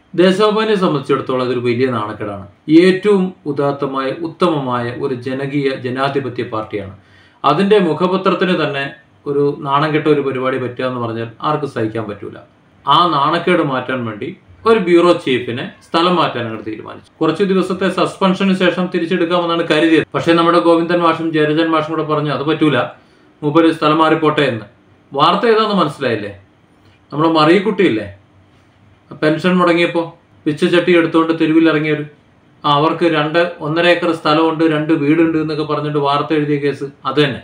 ദേശാഭിമാനിയെ സംബന്ധിച്ചിടത്തോളം അതൊരു വലിയ നാണക്കേടാണ് ഏറ്റവും ഉദാത്തമായ ഉത്തമമായ ഒരു ജനകീയ ജനാധിപത്യ പാർട്ടിയാണ് അതിന്റെ മുഖപത്രത്തിന് തന്നെ ഒരു നാണം കെട്ട ഒരു പരിപാടി പറ്റുക എന്ന് പറഞ്ഞാൽ ആർക്കും സഹിക്കാൻ പറ്റൂല ആ നാണക്കേട് മാറ്റാൻ വേണ്ടി ഒരു ബ്യൂറോ ചീഫിനെ സ്ഥലം മാറ്റാൻ അങ്ങോട്ട് തീരുമാനിച്ചു കുറച്ചു ദിവസത്തെ സസ്പെൻഷന് ശേഷം തിരിച്ചെടുക്കാമെന്നാണ് കരുതിയത് പക്ഷേ നമ്മുടെ ഗോവിന്ദൻ മാഷും ജയരജൻ മാഷും കൂടെ പറഞ്ഞു അത് പറ്റൂല മൂപ്പര് സ്ഥലം മാറിപ്പോട്ടെ എന്ന് വാർത്ത ഏതാന്ന് മനസ്സിലായില്ലേ നമ്മുടെ മറിയക്കുട്ടിയില്ലേ പെൻഷൻ മുടങ്ങിയപ്പോൾ പിച്ചച്ചട്ടി എടുത്തുകൊണ്ട് തെരുവിൽ ഇറങ്ങിയൊരു ആ, അവർക്ക് രണ്ട് ഒന്നര ഏക്കർ സ്ഥലമുണ്ട് രണ്ട് വീടുണ്ട് എന്നൊക്കെ പറഞ്ഞിട്ട് വാർത്ത എഴുതിയ കേസ് അത് തന്നെ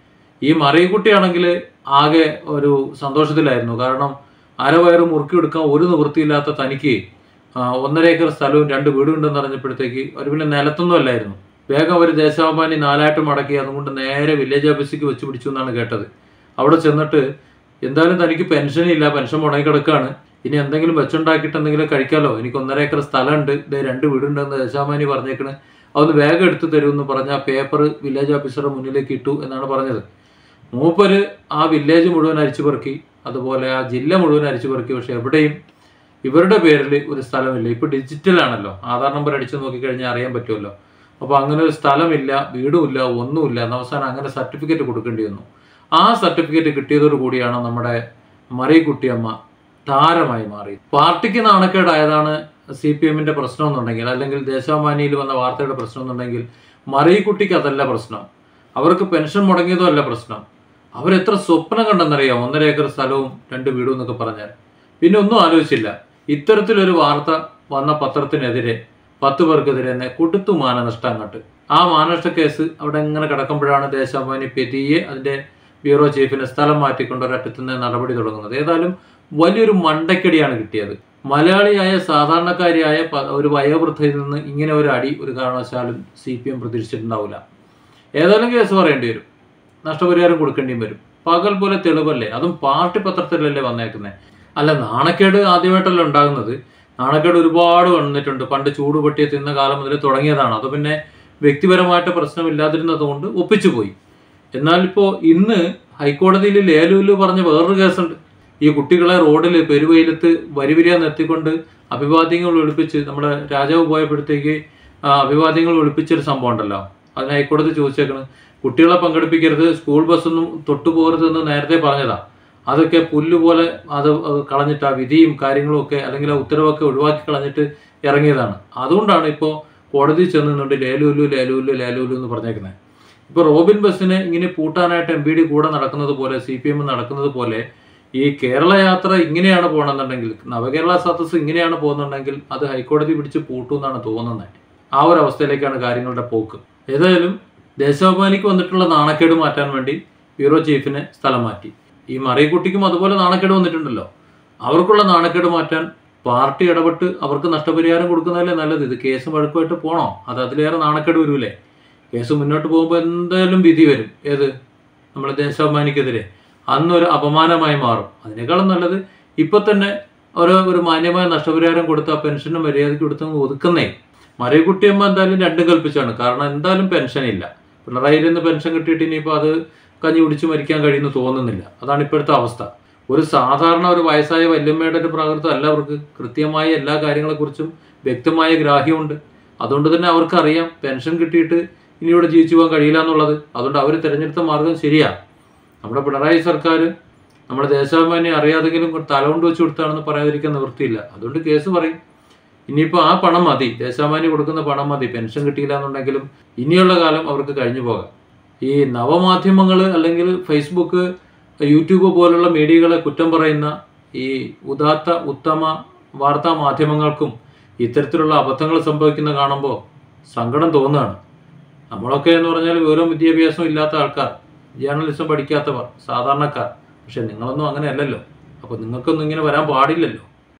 ഈ മറിയക്കുട്ടിയാണെങ്കിൽ ആകെ ഒരു സന്തോഷത്തിലായിരുന്നു കാരണം അരവയറ് മുറുക്കി എടുക്കാൻ ഒരു നിവൃത്തിയില്ലാത്ത തനിക്ക് ആ, ഒന്നര ഏക്കർ സ്ഥലവും രണ്ട് വീടും ഉണ്ടെന്ന് അറിഞ്ഞപ്പോഴത്തേക്ക് ഒരു പിന്നെ നിലത്തൊന്നും അല്ലായിരുന്നു വേഗം ഒരു ദേശാഭിമാനി നാലായിട്ട് മടക്കി അതുകൊണ്ട് നേരെ വില്ലേജ് ഓഫീസിലേക്ക് വെച്ച് പിടിച്ചു എന്നാണ് കേട്ടത് അവിടെ ചെന്നിട്ട് എന്തായാലും തനിക്ക് പെൻഷൻ ഇല്ല പെൻഷൻ മുടങ്ങി കിടക്കുകയാണ് ഇനി എന്തെങ്കിലും വെച്ചുണ്ടാക്കിയിട്ട് എന്തെങ്കിലും കഴിക്കാലോ എനിക്ക് ഒന്നര ഏക്കർ സ്ഥലമുണ്ട് ഇതേ രണ്ട് വീടുണ്ടെന്ന് ദേശാഭിമാനി പറഞ്ഞേക്കണ് അതൊന്ന് വേഗം എടുത്തു തരുമെന്ന് പറഞ്ഞ ആ പേപ്പർ വില്ലേജ് ഓഫീസറുടെ മുന്നിലേക്ക് ഇട്ടു എന്നാണ് പറഞ്ഞത് മൂപ്പര് ആ വില്ലേജ് മുഴുവൻ അരിച്ചു പെറുക്കി അതുപോലെ ആ ജില്ല മുഴുവൻ അരിച്ചു പെറുക്കി പക്ഷെ എവിടെയും ഇവരുടെ പേരിൽ ഒരു സ്ഥലമില്ല ഇപ്പൊ ഡിജിറ്റൽ ആണല്ലോ ആധാർ നമ്പർ അടിച്ചു നോക്കിക്കഴിഞ്ഞാൽ അറിയാൻ പറ്റുമല്ലോ അപ്പോൾ അങ്ങനെ ഒരു സ്ഥലമില്ല വീടുമില്ല ഒന്നുമില്ല എന്ന അവസാനം അങ്ങനെ സർട്ടിഫിക്കറ്റ് കൊടുക്കേണ്ടി വന്നു ആ സർട്ടിഫിക്കറ്റ് കിട്ടിയതോടു കൂടിയാണ് നമ്മുടെ മറിയക്കുട്ടിയമ്മ താരമായി മാറി പാർട്ടിക്ക് നാണക്കേടായതാണ് സി പി എമ്മിന്റെ പ്രശ്നം എന്നുണ്ടെങ്കിൽ അല്ലെങ്കിൽ ദേശാഭിമാനിയിൽ വന്ന വാർത്തയുടെ പ്രശ്നം എന്നുണ്ടെങ്കിൽ മറിയക്കുട്ടിക്ക് അതല്ല പ്രശ്നം അവർക്ക് പെൻഷൻ മുടങ്ങിയതും അല്ല പ്രശ്നം അവരെത്ര സ്വപ്നം കണ്ടെന്നറിയാം ഒന്നര ഏക്കർ സ്ഥലവും രണ്ട് വീടും എന്നൊക്കെ പറഞ്ഞാൽ പിന്നെ ഒന്നും ആലോചിച്ചില്ല ഇത്തരത്തിലൊരു വാർത്ത വന്ന പത്രത്തിനെതിരെ പത്ത് പേർക്കെതിരെ തന്നെ കൊടുത്തു മാനനഷ്ടം അങ്ങോട്ട് ആ മാനനഷ്ട കേസ് അവിടെ എങ്ങനെ കിടക്കുമ്പോഴാണ് ദേശാഭിമാനി പെതിയെ അതിന്റെ ബ്യൂറോ ചീഫിനെ സ്ഥലം മാറ്റിക്കൊണ്ട് ഒരറ്റത്തുനിന്ന് നടപടി തുടങ്ങുന്നത് ഏതായാലും വലിയൊരു മണ്ടക്കടിയാണ് കിട്ടിയത് മലയാളിയായ സാധാരണക്കാരിയായ പ- ഒരു വയോവൃദ്ധയിൽ നിന്ന് ഇങ്ങനെ ഒരു അടി ഒരു കാരണവശാലും സി പി എം പ്രതീക്ഷിച്ചിട്ടുണ്ടാവില്ല ഏതായാലും കേസ് പറയേണ്ടി വരും നഷ്ടപരിഹാരം കൊടുക്കേണ്ടിയും വരും പകൽ പോലെ തെളിവല്ലേ അതും പാർട്ടി പത്രത്തിലല്ലേ വന്നേക്കുന്നത് അല്ല നാണക്കേട് ആദ്യമായിട്ടല്ല ഉണ്ടാകുന്നത് നാണക്കേട് ഒരുപാട് വന്നിട്ടുണ്ട് പണ്ട് ചൂടുപൊട്ടിയെ തിന്ന കാലം മുതൽ തുടങ്ങിയതാണ് അത് പിന്നെ വ്യക്തിപരമായിട്ട് പ്രശ്നമില്ലാതിരുന്നത് കൊണ്ട് ഒപ്പിച്ചു പോയി എന്നാൽ ഇപ്പോൾ ഇന്ന് ഹൈക്കോടതിയിൽ ലേലൂല് പറഞ്ഞ വേറൊരു കേസുണ്ട് ഈ കുട്ടികളെ റോഡിൽ പെരുവെയിലത്ത് വരിവരിയാ നിർത്തിക്കൊണ്ട് അഭിവാദ്യങ്ങൾ ഒളിപ്പിച്ച് നമ്മുടെ രാജാവ് പോയപ്പോഴത്തേക്ക് ആ, അഭിവാദ്യങ്ങൾ ഒളിപ്പിച്ചൊരു സംഭവം ഉണ്ടല്ലോ അതിന് ഹൈക്കോടതി ചോദിച്ചേക്കണ് കുട്ടികളെ പങ്കെടുപ്പിക്കരുത് സ്കൂൾ ബസ്സൊന്നും തൊട്ടുപോകരുത് എന്ന് നേരത്തെ പറഞ്ഞതാ അതൊക്കെ പുല്ലുപോലെ അത് കളഞ്ഞിട്ട് ആ വിധിയും കാര്യങ്ങളും ഒക്കെ അല്ലെങ്കിൽ ആ ഉത്തരവൊക്കെ ഒഴിവാക്കി കളഞ്ഞിട്ട് ഇറങ്ങിയതാണ് അതുകൊണ്ടാണ് ഇപ്പോൾ കോടതി ചെന്ന് നിന്നുകൊണ്ട് ലേലൂലു ലേലൂലു ലേലൂലു എന്ന് പറഞ്ഞേക്കുന്നത് ഇപ്പൊ റോബിൻ ബസ്സിനെ ഇങ്ങനെ പൂട്ടാനായിട്ട് എം പി ഡി കൂടെ നടക്കുന്നത് പോലെ സി പി എം നടക്കുന്നത് പോലെ ഈ കേരള യാത്ര ഇങ്ങനെയാണ് പോകണമെന്നുണ്ടെങ്കിൽ നവകേരള സദസ് ഇങ്ങനെയാണ് പോകുന്നുണ്ടെങ്കിൽ അത് ഹൈക്കോടതി പിടിച്ച് പൂട്ടും എന്നാണ് തോന്നുന്നത് ആ ഒരു അവസ്ഥയിലേക്കാണ് കാര്യങ്ങളുടെ പോക്ക് ഏതായാലും ദേശാഭിമാനിക്ക് വന്നിട്ടുള്ള നാണക്കേട് മാറ്റാൻ വേണ്ടി ബ്യൂറോ ചീഫിനെ സ്ഥലം മാറ്റി ഈ മറിയക്കുട്ടിക്കും അതുപോലെ നാണക്കേട് വന്നിട്ടുണ്ടല്ലോ അവർക്കുള്ള നാണക്കേട് മാറ്റാൻ പാർട്ടി ഇടപെട്ട് അവർക്ക് നഷ്ടപരിഹാരം കൊടുക്കുന്നതല്ലേ നല്ലത് ഇത് കേസ് വഴക്കുമായിട്ട് പോണോ അത് അതിലേറെ നാണക്കേട് വരൂലേ കേസ് മുന്നോട്ട് പോകുമ്പോൾ എന്തായാലും വിധി വരും ഏത് നമ്മുടെ ദേശാഭിമാനിക്കെതിരെ അന്നൊരു അപമാനമായി മാറും അതിനേക്കാളും നല്ലത് ഇപ്പൊ തന്നെ ഒരു ഒരു മാന്യമായ നഷ്ടപരിഹാരം കൊടുത്ത് ആ പെൻഷനും മര്യാദയ്ക്ക് കൊടുത്ത് അങ്ങ് ഒതുക്കുന്നേ മറിയക്കുട്ടിയമ്മ എന്തായാലും രണ്ടും കൽപ്പിച്ചാണ് കാരണം എന്തായാലും പെൻഷൻ ഇല്ല പിണറായിയിൽ നിന്ന് പെൻഷൻ കിട്ടിയിട്ട് ഇനിയിപ്പോൾ അത് കഞ്ഞി കുടിച്ച് മരിക്കാൻ കഴിയുമെന്ന് തോന്നുന്നില്ല അതാണ് ഇപ്പോഴത്തെ അവസ്ഥ ഒരു സാധാരണ ഒരു വയസ്സായ വല്യമ്മയുടെ ഒരു പ്രകൃതം അല്ല അവർക്ക് കൃത്യമായ എല്ലാ കാര്യങ്ങളെക്കുറിച്ചും വ്യക്തമായ ഗ്രാഹ്യമുണ്ട് അതുകൊണ്ട് തന്നെ അവർക്ക് അറിയാം പെൻഷൻ കിട്ടിയിട്ട് ഇനി ഇവിടെ ജീവിച്ചു പോകാൻ കഴിയില്ല എന്നുള്ളത് അതുകൊണ്ട് അവർ തിരഞ്ഞെടുത്ത മാർഗം ശരിയാ നമ്മുടെ പിണറായി സർക്കാർ നമ്മുടെ ദേശാഭിമാനി അറിയാതെങ്കിലും തലകൊണ്ട് വെച്ച് കൊടുത്താണെന്ന് പറയാതിരിക്കാൻ നിവൃത്തിയില്ല അതുകൊണ്ട് കേസ് പറയും ഇനിയിപ്പോൾ ആ പണം മതി ദേശാഭിമാനി കൊടുക്കുന്ന പണം മതി പെൻഷൻ കിട്ടിയില്ല എന്നുണ്ടെങ്കിലും ഇനിയുള്ള കാലം അവർക്ക് കഴിഞ്ഞു പോകാം ഈ നവമാധ്യമങ്ങൾ അല്ലെങ്കിൽ ഫേസ്ബുക്ക് യൂട്യൂബ് പോലുള്ള മീഡിയകളെ കുറ്റം പറയുന്ന ഈ ഉദാത്ത ഉത്തമ വാർത്താ മാധ്യമങ്ങൾക്കും ഇത്തരത്തിലുള്ള അബദ്ധങ്ങൾ സംഭവിക്കുന്ന കാണുമ്പോൾ സങ്കടം തോന്നുകയാണ് നമ്മളൊക്കെ എന്ന് പറഞ്ഞാൽ വിവരവും വിദ്യാഭ്യാസവും ഇല്ലാത്ത ആൾക്കാർ ജേർണലിസം പഠിക്കാത്തവർ സാധാരണക്കാർ പക്ഷെ നിങ്ങളൊന്നും അങ്ങനെ അല്ലല്ലോ അപ്പോൾ നിങ്ങൾക്കൊന്നും ഇങ്ങനെ വരാൻ പാടില്ലല്ലോ